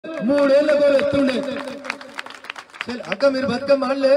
మూడేళ్ల కూడా ఎత్తుండే సరే, అక్క మీరు బతుకమ్మ ఆడలే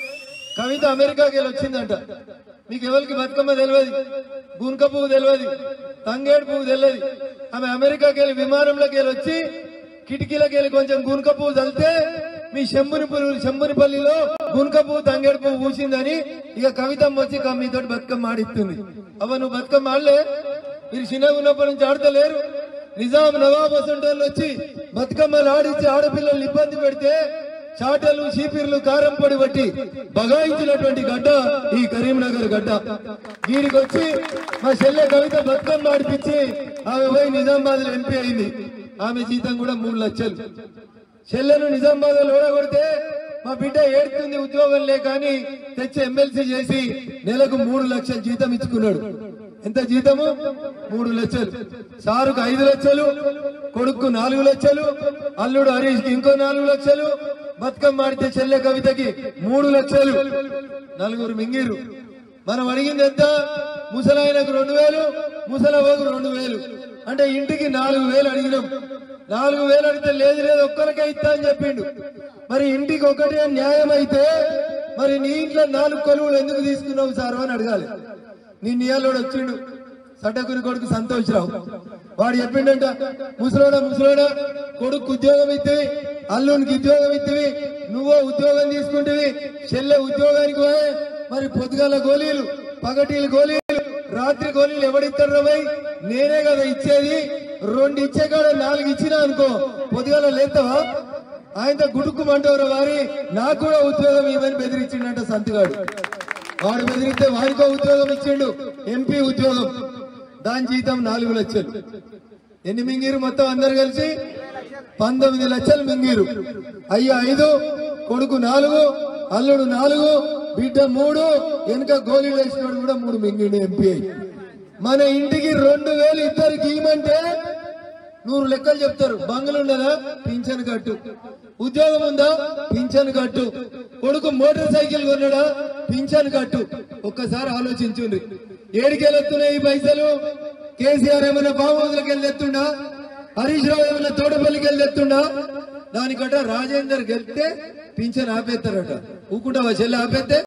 కవిత అమెరికాకి వెళ్ళి వచ్చిందంట మీకు ఎవరికి బతుకమ్మ తెలియదు గుంక పువ్వు తెలియదు తంగేడు పువ్వు తెలియదు ఆమె అమెరికాకి వెళ్ళి విమానంలోకి వెళ్ళి వచ్చి కిటికీలకి వెళ్ళి కొంచెం గునుక పువ్వు చల్లితే మీ శంభుని పువ్వు శంభునిపల్లిలో గునుక పువ్వు తంగేడు పువ్వు పూసిందని ఇక కవితమ్మ వచ్చి ఇక మీతోటి బతుకమ్మ ఆడిస్తుంది అవ్వ నువ్వు బతుకమ్మ ఆడలే మీరు చిన్నగా ఉన్నప్పటి నుంచి ఆడతలేరు నిజాం నవాబ్ వసంటోళ్ళు వచ్చి బతుకమ్మలు ఆడించి ఆడపిల్లల్ని ఇబ్బంది పెడితే చాటలు చీపిర్లు కారం పొడి బట్టి బగాయించినటువంటి గడ్డ ఈ కరీంనగర్ గడ్డ దీనికి వచ్చి మా చెల్లె కవిత బతుకమ్మ ఆడిపించి ఆమె పోయి నిజామాబాద్ లో ఎంపీ అయింది ఆమె జీతం కూడా మూడు లక్షలు చెల్లెను నిజామాబాద్ లో ఓడగొడితే మా బిడ్డ ఏడుతుంది ఉద్యోగం లేక అని తెచ్చి ఎమ్మెల్సీ చేసి నెలకు మూడు లక్షల జీతం ఇచ్చుకున్నాడు ఎంత జీతము మూడు లక్షలు సారుకు ఐదు లక్షలు కొడుకు నాలుగు లక్షలు అల్లుడు హరీష్ కి ఇంకో నాలుగు లక్షలు బతుకమ్మ ఆడితే చెల్లె కవితకి మూడు లక్షలు నలుగురు మింగిరు మనం అడిగింది ఎంత ముసలాయనకు రెండు వేలు ముసలవ్వకు రెండు వేలు అంటే ఇంటికి నాలుగు వేలు అడిగినాం నాలుగు వేలు అడిగితే లేదు లేదు ఒక్కరికే ఇస్తా అని చెప్పిండు మరి ఇంటికి ఒకటే న్యాయం అయితే మరి నీ ఇంట్లో నాలుగు కొలువులు ఎందుకు తీసుకున్నావు సార్ అని అడగాలి నీ నియాలోడు వచ్చిండు సడ్డకుని కొడుకు సంతోషరావు వాడు చెప్పిండంట ముసలోడా ముసలోడా కొడుకు ఉద్యోగం ఇచ్చివి అల్లునికి ఉద్యోగం ఇచ్చివి నువ్వో ఉద్యోగం తీసుకుంటివి చెల్లె ఉద్యోగానికి పోయే మరి పొద్దుగాల గోళీలు పగటీలు గోళీలు రాత్రి గోళీలు ఎవడిస్తారు పోయి నేనే కదా ఇచ్చేది రెండు ఇచ్చే కాడ నాలుగు ఇచ్చినా అనుకో పొద్దుగాల లేస్తావా ఆయనతో గుడుక్కుమంటారు వారి నాకు కూడా ఉద్యోగం ఇవ్వని బెదిరించిండంట సంతిగాడు వాడు బెదిరిస్తే వారికో ఉద్యోగం ఇచ్చిండు ఎంపీ ఉద్యోగం దాని జీతం నాలుగు లక్షలు ఎన్ని మింగిరు మొత్తం అందరు కలిసి పంతొమ్మిది లక్షలు మింగిరు అయ్య ఐదు కొడుకు నాలుగు అల్లుడు నాలుగు బిడ్డ మూడు వెనుక గోళీలు వేసినోడు కూడా మూడు మింగిండు ఎంపీ అయి మన ఇంటికి రెండు వేలు ఇద్దరికి ఇవ్వమంటే నూరు లెక్కలు చెప్తారు బంగ్లు ఉన్నదా పింఛన్ కట్టు ఉద్యోగం ఉందా పింఛన్ కట్టు కొడుకు మోటార్ సైకిల్ కొన్నాడా పింఛన్ కట్టు ఒక్కసారి ఆలోచించుండ్రి ఏడికెళ్ళెత్తున్నాయి ఈ పైసలు కేసీఆర్ ఏమైనా బాబులకి వెళ్ళి ఎత్తుండా హరీష్ రావు ఏమైనా తోటపల్లికి వెళ్ళి ఎత్తుండా దానికట రాజేందర్ గెలిస్తే పింఛన్ ఆపేస్తారట ఊకుంటావా చెల్లి ఆపేస్తే